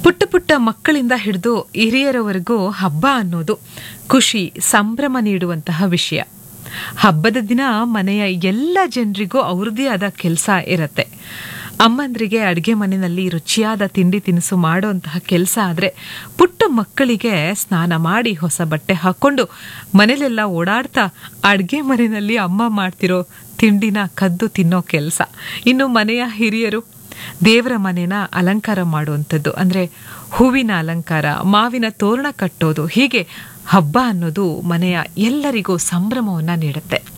ಪುಟ್ಟ ಪುಟ್ಟ ಮಕ್ಕಳಿಂದ ಹಿಡಿದು ಹಿರಿಯರವರೆಗೂ ಹಬ್ಬ ಅನ್ನೋದು ಖುಷಿ ಸಂಭ್ರಮ ನೀಡುವಂತಹ ವಿಷಯ ಹಬ್ಬದ ದಿನ ಮನೆಯ ಎಲ್ಲ ಜನರಿಗೂ ಅವ್ರದ್ದೇ ಆದ ಕೆಲಸ ಇರತ್ತೆ ಅಮ್ಮಂದ್ರಿಗೆ ಅಡುಗೆ ಮನೆಯಲ್ಲಿ ರುಚಿಯಾದ ತಿಂಡಿ ತಿನಿಸು ಮಾಡುವಂತಹ ಕೆಲಸ ಆದರೆ ಪುಟ್ಟ ಮಕ್ಕಳಿಗೆ ಸ್ನಾನ ಮಾಡಿ ಹೊಸ ಬಟ್ಟೆ ಹಾಕ್ಕೊಂಡು ಮನೇಲೆಲ್ಲ ಓಡಾಡ್ತಾ ಅಡುಗೆ ಮನೆಯಲ್ಲಿ ಅಮ್ಮ ಮಾಡ್ತಿರೋ ತಿಂಡಿನ ಕದ್ದು ತಿನ್ನೋ ಕೆಲಸ ಇನ್ನು ಮನೆಯ ಹಿರಿಯರು ದೇವರ ಮನೆನ ಅಲಂಕಾರ ಮಾಡುವಂಥದ್ದು ಅಂದರೆ ಹೂವಿನ ಅಲಂಕಾರ ಮಾವಿನ ತೋರಣ ಕಟ್ಟೋದು ಹೀಗೆ ಹಬ್ಬ ಅನ್ನೋದು ಮನೆಯ ಎಲ್ಲರಿಗೂ ಸಂಭ್ರಮವನ್ನು ನೀಡುತ್ತೆ